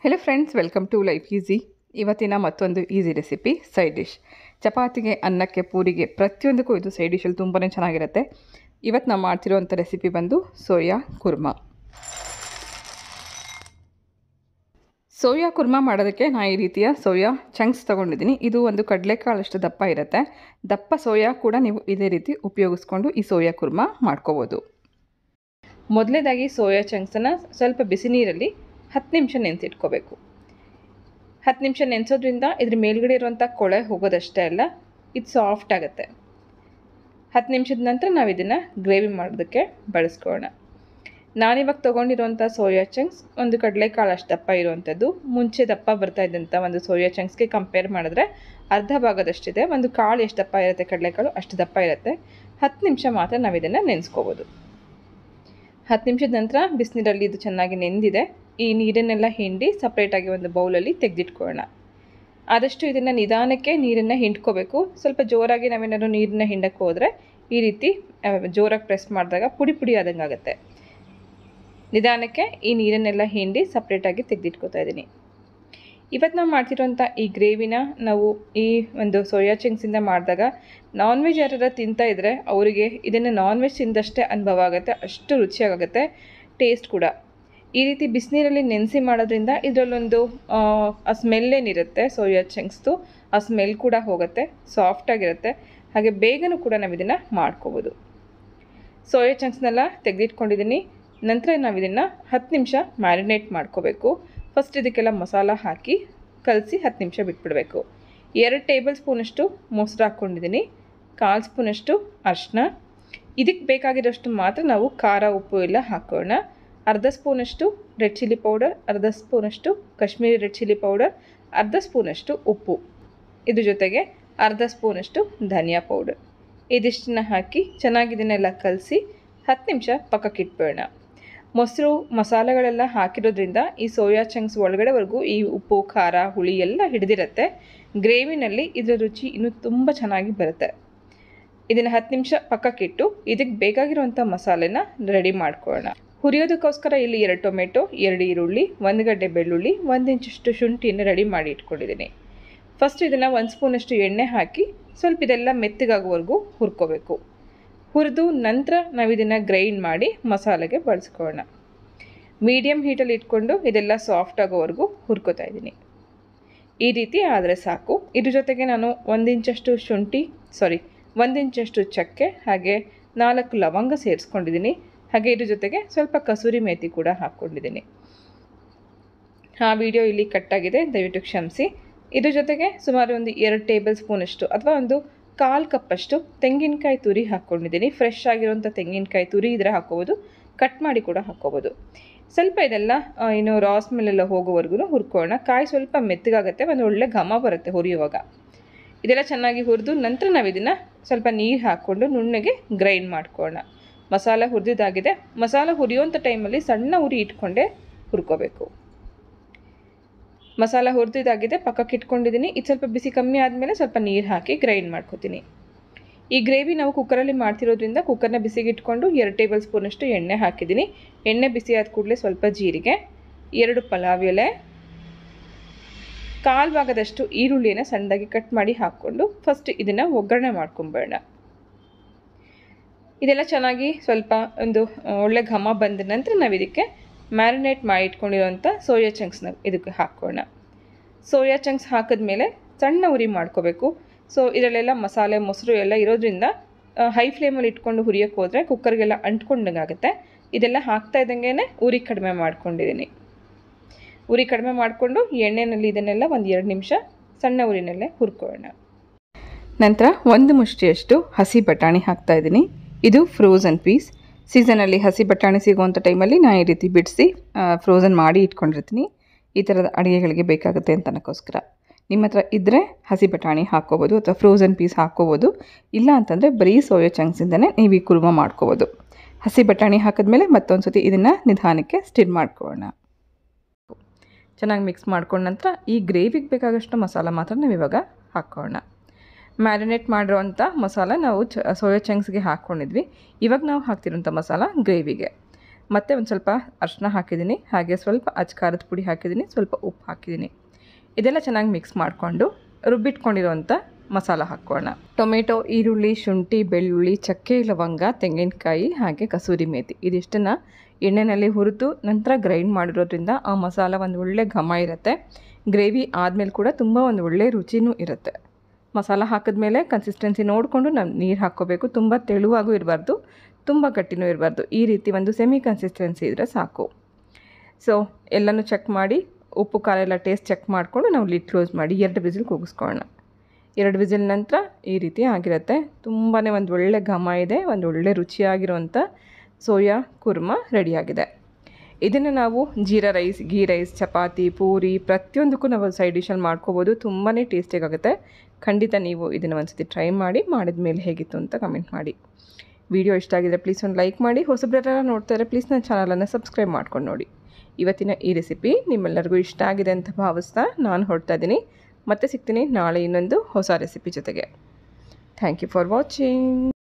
hello friends welcome to life easy ಇವತ್ತಿನ ಮತ್ತೊಂದು easy recipe side dish ಚಪಾತಿಗೆ ಅನ್ನಕ್ಕೆ ಪೂರಿಗೆ ಪ್ರತಿಯೊಂದಕ್ಕೂ ಇದು ಸೈಡ್ ಡಿಶಲ್ಲಿ ತುಂಬಾ ಚೆನ್ನಾಗಿರುತ್ತೆ ಇವತ್ತು ನಾವು ಮಾಡ್ತಿರೋವಂಥ ರೆಸಿಪಿ ಬಂದು ಸೋಯಾ ಕುರ್ಮಾ ಸೋಯಾ ಕುರ್ಮಾ ಮಾಡೋದಕ್ಕೆ ನಾನು ಈ ರೀತಿಯ ಸೋಯಾ ಚಂಕ್ಸ್ ತೊಗೊಂಡಿದ್ದೀನಿ ಇದು ಒಂದು ಕಡಲೆಕಾಳಷ್ಟು ದಪ್ಪ ಇರುತ್ತೆ ದಪ್ಪ ಸೋಯಾ ಕೂಡ ನೀವು ಇದೇ ರೀತಿ ಉಪಯೋಗಿಸ್ಕೊಂಡು ಈ ಸೋಯಾ ಕುರ್ಮಾ ಮಾಡ್ಕೋಬೋದು ಮೊದಲೇದಾಗಿ ಸೋಯಾ ಚಂಕ್ಸನ್ನು ಸ್ವಲ್ಪ ಬಿಸಿ ನೀರಲ್ಲಿ ಹತ್ತು ನಿಮಿಷ ನೆನೆಸಿಟ್ಕೋಬೇಕು ಹತ್ತು ನಿಮಿಷ ನೆನೆಸೋದ್ರಿಂದ ಇದ್ರ ಮೇಲ್ಗಡೆ ಇರುವಂಥ ಕೊಳೆ ಹೋಗೋದಷ್ಟೇ ಅಲ್ಲ ಇದು ಸಾಫ್ಟ್ ಆಗುತ್ತೆ ಹತ್ತು ನಿಮಿಷದ ನಂತರ ನಾವು ಇದನ್ನು ಗ್ರೇವಿ ಮಾಡೋದಕ್ಕೆ ಬಳಸ್ಕೊಳ್ಳೋಣ ನಾನಿವಾಗ ತೊಗೊಂಡಿರೋಂಥ ಸೋಯಾ ಚಂಕ್ಸ್ ಒಂದು ಕಡಲೆಕಾಳು ಅಷ್ಟು ದಪ್ಪ ಇರುವಂಥದ್ದು ಮುಂಚೆ ದಪ್ಪ ಬರ್ತಾ ಇದ್ದಂಥ ಒಂದು ಸೋಯಾ ಚಂಕ್ಸ್ಗೆ ಕಂಪೇರ್ ಮಾಡಿದ್ರೆ ಅರ್ಧ ಭಾಗದಷ್ಟಿದೆ ಒಂದು ಕಾಳು ಎಷ್ಟು ದಪ್ಪ ಇರುತ್ತೆ ಕಡಲೆಕಾಳು ಅಷ್ಟು ದಪ್ಪ ಇರುತ್ತೆ ಹತ್ತು ನಿಮಿಷ ಮಾತ್ರ ನಾವು ಇದನ್ನು ನೆನೆಸ್ಕೋಬೋದು ಹತ್ತು ನಿಮಿಷದ ನಂತರ ಬಿಸಿನೀರಲ್ಲಿ ಇದು ಚೆನ್ನಾಗಿ ನೆಂದಿದೆ ಈ ನೀರನ್ನೆಲ್ಲ ಹಿಂಡಿ ಸಪ್ರೇಟಾಗಿ ಒಂದು ಬೌಲಲ್ಲಿ ತೆಗೆದಿಟ್ಕೊಳ್ಳೋಣ ಆದಷ್ಟು ಇದನ್ನು ನಿಧಾನಕ್ಕೆ ನೀರನ್ನು ಹಿಂಡ್ಕೋಬೇಕು ಸ್ವಲ್ಪ ಜೋರಾಗಿ ನಾವೇನಾದ್ರು ನೀರನ್ನ ಹಿಂಡಕ್ಕೆ ಹೋದರೆ ಈ ರೀತಿ ಜೋರಾಗಿ ಪ್ರೆಸ್ ಮಾಡಿದಾಗ ಪುಡಿ ಪುಡಿ ಆದಂಗೆ ಆಗುತ್ತೆ ನಿಧಾನಕ್ಕೆ ಈ ನೀರನ್ನೆಲ್ಲ ಹಿಂಡಿ ಸಪ್ರೇಟಾಗಿ ತೆಗೆದಿಟ್ಕೋತಾ ಇದ್ದೀನಿ ಇವತ್ತು ನಾವು ಮಾಡ್ತಿರೋಂಥ ಈ ಗ್ರೇವಿನ ನಾವು ಈ ಒಂದು ಸೋಯಾ ಚಂಕ್ಸಿಂದ ಮಾಡಿದಾಗ ನಾನ್ ವೆಜ್ ಯಾರು ತಿಂತಾ ಇದ್ದರೆ ಅವರಿಗೆ ಇದನ್ನು ನಾನ್ ವೆಜ್ ತಿಂದಷ್ಟೇ ಅನುಭವ ಆಗುತ್ತೆ ಅಷ್ಟು ರುಚಿಯಾಗುತ್ತೆ ಟೇಸ್ಟ್ ಕೂಡ ಈ ರೀತಿ ಬಿಸಿನೀರಲ್ಲಿ ನೆನೆಸಿ ಮಾಡೋದ್ರಿಂದ ಇದರಲ್ಲೊಂದು ಆ ಸ್ಮೆಲ್ ಏನಿರುತ್ತೆ ಸೋಯಾ ಚಂಕ್ಸ್ದು ಆ ಸ್ಮೆಲ್ ಕೂಡ ಹೋಗುತ್ತೆ ಸಾಫ್ಟಾಗಿರುತ್ತೆ ಹಾಗೆ ಬೇಗನೂ ಕೂಡ ನಾವು ಇದನ್ನು ಮಾಡ್ಕೋಬೋದು ಸೋಯಾ ಚಂಕ್ಸ್ನೆಲ್ಲ ತೆಗೆದಿಟ್ಕೊಂಡಿದ್ದೀನಿ ನಂತರ ನಾವು ಇದನ್ನು ಹತ್ತು ನಿಮಿಷ ಮ್ಯಾರಿನೇಟ್ ಮಾಡ್ಕೋಬೇಕು ಫಸ್ಟ್ ಇದಕ್ಕೆಲ್ಲ ಮಸಾಲ ಹಾಕಿ ಕಲಸಿ ಹತ್ತು ನಿಮಿಷ ಬಿಟ್ಬಿಡಬೇಕು ಎರಡು ಟೇಬಲ್ ಸ್ಪೂನಷ್ಟು ಮೊಸರು ಹಾಕ್ಕೊಂಡಿದ್ದೀನಿ ಕಾಲು ಸ್ಪೂನಷ್ಟು ಅರಿಶಿನ ಇದಕ್ಕೆ ಬೇಕಾಗಿರೋಷ್ಟು ಮಾತ್ರ ನಾವು ಖಾರ ಉಪ್ಪು ಎಲ್ಲ ಹಾಕೋಣ ಅರ್ಧ ಸ್ಪೂನಷ್ಟು ರೆಡ್ ಚಿಲ್ಲಿ ಪೌಡರ್ ಅರ್ಧ ಸ್ಪೂನಷ್ಟು ಕಾಶ್ಮೀರಿ ರೆಡ್ ಚಿಲ್ಲಿ ಪೌಡರ್ ಅರ್ಧ ಸ್ಪೂನಷ್ಟು ಉಪ್ಪು ಇದ್ರ ಜೊತೆಗೆ ಅರ್ಧ ಸ್ಪೂನಷ್ಟು ಧನಿಯಾ ಪೌಡರ್ ಇದಿಷ್ಟನ್ನ ಹಾಕಿ ಚೆನ್ನಾಗಿ ಇದನ್ನೆಲ್ಲ ಕಲಸಿ ಹತ್ತು ನಿಮಿಷ ಪಕ್ಕಕ್ಕೆ ಇಟ್ಬೇಡ ಮೊಸರು ಮಸಾಲೆಗಳೆಲ್ಲ ಹಾಕಿರೋದ್ರಿಂದ ಈ ಸೋಯಾ ಚಂಕ್ಸ್ ಒಳಗಡೆವರೆಗೂ ಈ ಉಪ್ಪು ಖಾರ ಹುಳಿ ಎಲ್ಲ ಹಿಡಿದಿರುತ್ತೆ ಗ್ರೇವಿನಲ್ಲಿ ಇದರ ರುಚಿ ಇನ್ನೂ ತುಂಬ ಚೆನ್ನಾಗಿ ಬರುತ್ತೆ ಇದನ್ನು ಹತ್ತು ನಿಮಿಷ ಪಕ್ಕಕ್ಕಿಟ್ಟು ಇದಕ್ಕೆ ಬೇಕಾಗಿರುವಂಥ ಮಸಾಲೆನ ರೆಡಿ ಮಾಡ್ಕೊಳ್ಳೋಣ ಹುರಿಯೋದಕ್ಕೋಸ್ಕರ ಇಲ್ಲಿ ಎರಡು ಟೊಮೆಟೊ ಎರಡು ಈರುಳ್ಳಿ ಒಂದು ಗಡ್ಡೆ ಬೆಳ್ಳುಳ್ಳಿ ಒಂದು ಇಂಚಷ್ಟು ಶುಂಠಿಯನ್ನು ರೆಡಿ ಮಾಡಿ ಇಟ್ಕೊಂಡಿದ್ದೀನಿ ಫಸ್ಟ್ ಇದನ್ನು ಒಂದು ಸ್ಪೂನಷ್ಟು ಎಣ್ಣೆ ಹಾಕಿ ಸ್ವಲ್ಪ ಇದೆಲ್ಲ ಮೆತ್ತಗಾಗುವವರೆಗೂ ಹುರ್ಕೋಬೇಕು ಹುರಿದು ನಂತರ ನಾವು ಇದನ್ನು ಗ್ರೈಂಡ್ ಮಾಡಿ ಮಸಾಲೆಗೆ ಬಳಸ್ಕೊಳ್ಳೋಣ ಮೀಡಿಯಮ್ ಹೀಟಲ್ಲಿ ಇಟ್ಕೊಂಡು ಇದೆಲ್ಲ ಸಾಫ್ಟ್ ಆಗೋವರೆಗೂ ಹುರ್ಕೋತಾ ಇದ್ದೀನಿ ಈ ರೀತಿ ಆದರೆ ಸಾಕು ಇದ್ರ ಜೊತೆಗೆ ನಾನು ಒಂದು ಇಂಚಷ್ಟು ಶುಂಠಿ ಸಾರಿ ಒಂದು ಇಂಚಷ್ಟು ಚಕ್ಕೆ ಹಾಗೆ ನಾಲ್ಕು ಲವಂಗ ಸೇರಿಸ್ಕೊಂಡಿದ್ದೀನಿ ಹಾಗೆ ಇದ್ರ ಜೊತೆಗೆ ಸ್ವಲ್ಪ ಕಸೂರಿ ಮೇಥಿ ಕೂಡ ಹಾಕ್ಕೊಂಡಿದ್ದೀನಿ ಆ ವಿಡಿಯೋ ಇಲ್ಲಿ ಕಟ್ಟಾಗಿದೆ ದಯವಿಟ್ಟು ಕ್ಷಮಿಸಿ ಇದ್ರ ಜೊತೆಗೆ ಸುಮಾರು ಒಂದು ಎರಡು ಟೇಬಲ್ ಸ್ಪೂನಷ್ಟು ಅಥವಾ ಒಂದು ಕಾಲು ಕಪ್ಪಷ್ಟು ತೆಂಗಿನಕಾಯಿ ತುರಿ ಹಾಕ್ಕೊಂಡಿದ್ದೀನಿ ಫ್ರೆಶ್ ಆಗಿರೋಂಥ ತೆಂಗಿನಕಾಯಿ ತುರಿ ಇದ್ರೆ ಹಾಕ್ಕೋಬೋದು ಕಟ್ ಮಾಡಿ ಕೂಡ ಹಾಕ್ಕೋಬೋದು ಸ್ವಲ್ಪ ಇದೆಲ್ಲ ಏನು ರಾಸ್ ಮೇಲೆಲ್ಲ ಹೋಗೋವರೆಗೂ ಹುರ್ಕೊಳ್ಳೋಣ ಕಾಯಿ ಸ್ವಲ್ಪ ಮೆತ್ತಗಾಗುತ್ತೆ ಒಂದು ಒಳ್ಳೆ ಘಮ ಬರುತ್ತೆ ಹುರಿಯುವಾಗ ಇದೆಲ್ಲ ಚೆನ್ನಾಗಿ ಹುರಿದು ನಂತರ ನಾವು ಇದನ್ನು ಸ್ವಲ್ಪ ನೀರು ಹಾಕ್ಕೊಂಡು ನುಣ್ಣಗೆ ಗ್ರೈಂಡ್ ಮಾಡ್ಕೊಳ್ಳೋಣ ಮಸಾಲ ಹುರಿದಿದ್ದಾಗಿದೆ ಮಸಾಲ ಹುರಿಯುವಂಥ ಟೈಮಲ್ಲಿ ಸಣ್ಣ ಉರಿ ಇಟ್ಕೊಂಡೇ ಹುರ್ಕೋಬೇಕು ಮಸಾಲ ಹುರಿದಿದ್ದಾಗಿದೆ ಪಕ್ಕಕ್ಕೆ ಇಟ್ಕೊಂಡಿದ್ದೀನಿ ಇದು ಸ್ವಲ್ಪ ಬಿಸಿ ಕಮ್ಮಿ ಆದಮೇಲೆ ಸ್ವಲ್ಪ ನೀರು ಹಾಕಿ ಗ್ರೈಂಡ್ ಮಾಡ್ಕೊತೀನಿ ಈ ಗ್ರೇವಿ ನಾವು ಕುಕ್ಕರಲ್ಲಿ ಮಾಡ್ತಿರೋದ್ರಿಂದ ಕುಕ್ಕರ್ನ ಬಿಸಿಗೆ ಇಟ್ಕೊಂಡು ಎರಡು ಟೇಬಲ್ ಸ್ಪೂನಷ್ಟು ಎಣ್ಣೆ ಹಾಕಿದ್ದೀನಿ ಎಣ್ಣೆ ಬಿಸಿ ಆದ ಕೂಡಲೇ ಸ್ವಲ್ಪ ಜೀರಿಗೆ ಎರಡು ಪಲಾವ್ ಎಲೆ ಕಾಲು ಭಾಗದಷ್ಟು ಈರುಳ್ಳಿಯನ್ನು ಸಣ್ಣದಾಗಿ ಕಟ್ ಮಾಡಿ ಹಾಕ್ಕೊಂಡು ಫಸ್ಟ್ ಇದನ್ನು ಒಗ್ಗರಣೆ ಮಾಡ್ಕೊಂಬೇಡ ಇದೆಲ್ಲ ಚೆನ್ನಾಗಿ ಸ್ವಲ್ಪ ಒಂದು ಒಳ್ಳೆ ಘಮ ಬಂದ ನಂತರ ನಾವು ಇದಕ್ಕೆ ಮ್ಯಾರಿನೇಟ್ ಮಾಡಿ ಇಟ್ಕೊಂಡಿರೋಂಥ ಸೋಯಾ ಚಂಕ್ಸ್ನ ಇದಕ್ಕೆ ಹಾಕೋಣ ಸೋಯಾ ಚಂಕ್ಸ್ ಹಾಕಿದ್ಮೇಲೆ ಸಣ್ಣ ಉರಿ ಮಾಡ್ಕೋಬೇಕು ಸೊ ಇದರಲ್ಲೆಲ್ಲ ಮಸಾಲೆ ಮೊಸರು ಎಲ್ಲ ಇರೋದ್ರಿಂದ ಹೈ ಫ್ಲೇಮಲ್ಲಿ ಇಟ್ಕೊಂಡು ಹುರಿಯೋಕ್ಕೆ ಹೋದರೆ ಕುಕ್ಕರ್ಗೆಲ್ಲ ಅಂಟ್ಕೊಂಡಂಗೆ ಆಗುತ್ತೆ ಇದೆಲ್ಲ ಹಾಕ್ತಾ ಇದ್ದಂಗೆ ಉರಿ ಕಡಿಮೆ ಮಾಡ್ಕೊಂಡಿದ್ದೀನಿ ಉರಿ ಕಡಿಮೆ ಮಾಡಿಕೊಂಡು ಎಣ್ಣೆಯಲ್ಲಿ ಇದನ್ನೆಲ್ಲ ಒಂದು ಎರಡು ನಿಮಿಷ ಸಣ್ಣ ಉರಿನಲ್ಲೇ ಹುರ್ಕೊಳ್ಳೋಣ ನಂತರ ಒಂದು ಮುಷ್ಟಿಯಷ್ಟು ಹಸಿ ಬಟಾಣಿ ಹಾಕ್ತಾ ಇದ್ದೀನಿ ಇದು ಫ್ರೋಝನ್ ಪೀಸ್ ಸೀಸನಲ್ಲಿ ಹಸಿ ಬಟಾಣಿ ಸಿಗುವಂಥ ಟೈಮಲ್ಲಿ ನಾನು ಈ ರೀತಿ ಬಿಡಿಸಿ ಫ್ರೋಝನ್ ಮಾಡಿ ಇಟ್ಕೊಂಡಿರ್ತೀನಿ ಈ ಥರದ ಅಡುಗೆಗಳಿಗೆ ಬೇಕಾಗುತ್ತೆ ಅಂತ ಅನ್ನೋಕ್ಕೋಸ್ಕರ ನಿಮ್ಮ ಹತ್ರ ಇದ್ದರೆ ಹಸಿ ಬಟಾಣಿ ಹಾಕ್ಕೋಬೋದು ಅಥವಾ ಫ್ರೋಝನ್ ಪೀಸ್ ಹಾಕ್ಕೋಬೋದು ಇಲ್ಲ ಅಂತಂದರೆ ಬರೀ ಸೋಯಾ ಚಂಕ್ಸಿಂದನೇ ನೀವು ಈ ಕುರ್ಮ ಮಾಡ್ಕೋಬೋದು ಹಸಿ ಬಟಾಣಿ ಹಾಕಿದ್ಮೇಲೆ ಮತ್ತೊಂದು ಸತಿ ಇದನ್ನು ನಿಧಾನಕ್ಕೆ ಸ್ಟಿರ್ ಮಾಡ್ಕೊಳ್ಳೋಣ ಚೆನ್ನಾಗಿ ಮಿಕ್ಸ್ ಮಾಡ್ಕೊಂಡ ನಂತರ ಈ ಗ್ರೇವಿಗೆ ಬೇಕಾಗಷ್ಟು ಮಸಾಲ ಮಾತ್ರ ನಾವು ಇವಾಗ ಹಾಕ್ಕೊಳ್ಳೋಣ ಮ್ಯಾರಿನೇಟ್ ಮಾಡಿರೋವಂಥ ಮಸಾಲ ನಾವು ಚ ಸೋಯಾ ಚಂಕ್ಸ್ಗೆ ಹಾಕ್ಕೊಂಡಿದ್ವಿ ಇವಾಗ ನಾವು ಹಾಕ್ತಿರೋಂಥ ಮಸಾಲ ಗ್ರೇವಿಗೆ ಮತ್ತು ಒಂದು ಸ್ವಲ್ಪ ಅರಿಶಿನ ಹಾಕಿದ್ದೀನಿ ಹಾಗೆ ಸ್ವಲ್ಪ ಅಚ್ಕಾರದ ಪುಡಿ ಹಾಕಿದ್ದೀನಿ ಸ್ವಲ್ಪ ಉಪ್ಪು ಹಾಕಿದ್ದೀನಿ ಇದೆಲ್ಲ ಚೆನ್ನಾಗಿ ಮಿಕ್ಸ್ ಮಾಡಿಕೊಂಡು ರುಬ್ಬಿಟ್ಕೊಂಡಿರೋಂಥ ಮಸಾಲ ಹಾಕ್ಕೊಳ್ಳೋಣ ಟೊಮೆಟೊ ಈರುಳ್ಳಿ ಶುಂಠಿ ಬೆಳ್ಳುಳ್ಳಿ ಚಕ್ಕೆ ಲವಂಗ ತೆಂಗಿನಕಾಯಿ ಹಾಗೆ ಕಸೂರಿ ಮೇಥಿ ಇದಿಷ್ಟನ್ನು ಎಣ್ಣೆಯಲ್ಲಿ ಹುರಿದು ನಂತರ ಗ್ರೈಂಡ್ ಮಾಡಿರೋದ್ರಿಂದ ಆ ಮಸಾಲ ಒಂದು ಒಳ್ಳೆ ಘಮ ಇರುತ್ತೆ ಗ್ರೇವಿ ಆದಮೇಲೆ ಕೂಡ ತುಂಬ ಒಂದು ಒಳ್ಳೆ ರುಚಿನೂ ಇರುತ್ತೆ ಮಸಾಲ ಹಾಕಿದ್ಮೇಲೆ ಕನ್ಸಿಸ್ಟೆನ್ಸಿ ನೋಡಿಕೊಂಡು ನಾವು ನೀರು ಹಾಕ್ಕೋಬೇಕು ತುಂಬ ತೆಳುವಾಗೂ ಇರಬಾರ್ದು ತುಂಬ ಗಟ್ಟಿನೂ ಇರಬಾರ್ದು ಈ ರೀತಿ ಒಂದು ಸೆಮಿ ಕನ್ಸಿಸ್ಟೆನ್ಸಿ ಇದ್ದರೆ ಸಾಕು ಸೊ ಎಲ್ಲನೂ ಚೆಕ್ ಮಾಡಿ ಉಪ್ಪು ಖಾರ ಎಲ್ಲ ಟೇಸ್ಟ್ ಚೆಕ್ ಮಾಡಿಕೊಂಡು ನಾವು ಲಿಡ್ ಕ್ಲೋಸ್ ಮಾಡಿ ಎರಡು ವಿಸಿಲ್ ಕೂಗಿಸ್ಕೊಳ್ಳೋಣ ಎರಡು ವಿಸಿಲ್ ನಂತರ ಈ ರೀತಿ ಆಗಿರುತ್ತೆ ತುಂಬಾ ಒಂದು ಒಳ್ಳೆ ಘಮ ಇದೆ ಒಂದು ಒಳ್ಳೆ ರುಚಿಯಾಗಿರುವಂಥ ಸೋಯಾ ಕುರ್ಮ ರೆಡಿಯಾಗಿದೆ ಇದನ್ನು ನಾವು jeera rice ghee rice chapati puri ಪ್ರತಿಯೊಂದಕ್ಕೂ ನಾವು ಸೈಡ್ ಡಿಶಲ್ಲಿ ಮಾಡ್ಕೋಬೋದು ತುಂಬಾ ಟೇಸ್ಟಿಯಾಗುತ್ತೆ ಖಂಡಿತ ನೀವು ಇದನ್ನು ಒಂದು ಸತಿ ಟ್ರೈ ಮಾಡಿ ಮಾಡಿದ ಮೇಲೆ ಹೇಗಿತ್ತು ಅಂತ ಕಮೆಂಟ್ ಮಾಡಿ ವಿಡಿಯೋ ಇಷ್ಟ ಆಗಿದ್ರೆ ಪ್ಲೀಸ್ ಒಂದು ಲೈಕ್ ಮಾಡಿ ಹೊಸಬ್ರೆಲ್ಲ ನೋಡ್ತಾರೆ ಪ್ಲೀಸ್ ನನ್ನ ಚಾನಲನ್ನು ಸಬ್ಸ್ಕ್ರೈಬ್ ಮಾಡ್ಕೊಂಡು ನೋಡಿ ಇವತ್ತಿನ ಈ ರೆಸಿಪಿ ನಿಮ್ಮೆಲ್ಲರಿಗೂ ಇಷ್ಟ ಆಗಿದೆ ಅಂತ ಭಾವಿಸ್ತಾ ನಾನು ಹೊರಡ್ತಾ ಇದ್ದೀನಿ ಮತ್ತೆ ಸಿಗ್ತೀನಿ ನಾಳೆ ಇನ್ನೊಂದು ಹೊಸ ರೆಸಿಪಿ ಜೊತೆಗೆ ಥ್ಯಾಂಕ್ ಯು ಫಾರ್ ವಾಚಿಂಗ್